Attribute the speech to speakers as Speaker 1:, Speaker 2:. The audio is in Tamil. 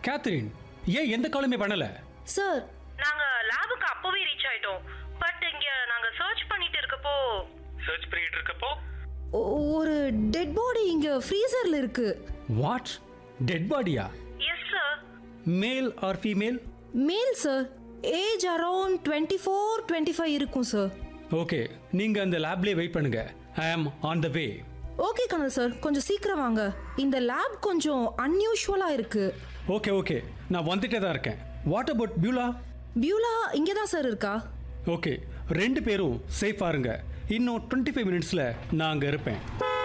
Speaker 1: கேத்ரின் ஏன் எந்த காலுமே பண்ணல
Speaker 2: சார்
Speaker 3: நாங்க லேபுக்கு அப்பவே ரீச் ஆயிட்டோம் பட் இங்க நாங்க சர்ச் பண்ணிட்டு இருக்கப்போ சர்ச் பண்ணிட்டு இருக்கப்போ
Speaker 2: ஒ- ஒரு டெட் பாடி இங்க ஃப்ரீசர்ல இருக்கு
Speaker 1: வாட் டெட் பாடியா
Speaker 3: yes sir
Speaker 1: male or female
Speaker 2: male sir age around twenty four twenty five இருக்கும் சார்
Speaker 1: ஓகே நீங்க அந்த லேப்லயே வெயிட் பண்ணுங்க I am on the way
Speaker 2: okay Kanal sir கொஞ்சம் சீக்கிரம் வாங்க இந்த லேப் கொஞ்சம் அன்யூஷுவலா இருக்கு
Speaker 1: ஓகே ஓகே நான் வந்துட்டே தான் இருக்கேன் வாட் அபவுட் பியூலா
Speaker 2: பியூலா இங்கே தான் சார் இருக்கா
Speaker 1: ஓகே ரெண்டு பேரும் சேஃபாக இருங்க இன்னும் டுவெண்ட்டி ஃபைவ் மினிட்ஸில் நான் அங்கே இருப்பேன்